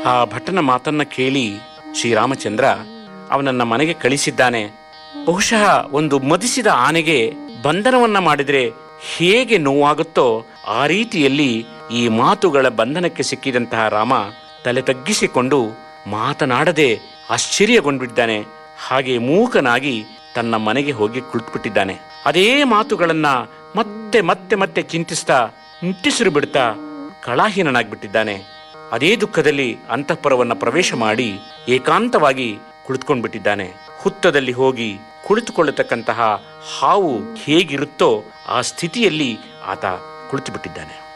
ಆ ಭಟ್ಟನ ಮಾತನ್ನ ಕೇಳಿ ಶ್ರೀರಾಮಚಂದ್ರ ಅವನನ್ನ ಮನೆಗೆ ಕಳಿಸಿದ್ದಾನೆ ಬಹುಶಃ ಒಂದು ಮದಿಸಿದ ಆನೆಗೆ ಬಂಧನವನ್ನ ಮಾಡಿದ್ರೆ ಹೇಗೆ ನೋವಾಗುತ್ತೋ ಆ ರೀತಿಯಲ್ಲಿ ಈ ಮಾತುಗಳ ಬಂಧನಕ್ಕೆ ಸಿಕ್ಕಿದಂತಹ ರಾಮ ತಲೆ ತಗ್ಗಿಸಿಕೊಂಡು ಮಾತನಾಡದೆ ಆಶ್ಚರ್ಯಗೊಂಡ್ಬಿಟ್ಟಿದ್ದಾನೆ ಹಾಗೆ ಮೂಕನಾಗಿ ತನ್ನ ಮನೆಗೆ ಹೋಗಿ ಕುಳಿತುಬಿಟ್ಟಿದ್ದಾನೆ ಅದೇ ಮಾತುಗಳನ್ನ ಮತ್ತೆ ಮತ್ತೆ ಮತ್ತೆ ಚಿಂತಿಸ್ತಾ ನಿಟ್ಟಿಸಿರು ಬಿಡ್ತಾ ಕಳಾಹೀನನಾಗ್ಬಿಟ್ಟಿದ್ದಾನೆ ಅದೇ ದುಃಖದಲ್ಲಿ ಅಂತಃಪುರವನ್ನ ಪ್ರವೇಶ ಮಾಡಿ ಏಕಾಂತವಾಗಿ ಕುಳಿತುಕೊಂಡ್ಬಿಟ್ಟಿದ್ದಾನೆ ಹುತ್ತದಲ್ಲಿ ಹೋಗಿ ಕುಳಿತುಕೊಳ್ಳತಕ್ಕಂತಹ ಹಾವು ಹೇಗಿರುತ್ತೋ ಆ ಸ್ಥಿತಿಯಲ್ಲಿ ಆತ ಕುಳಿತು ಬಿಟ್ಟಿದ್ದಾನೆ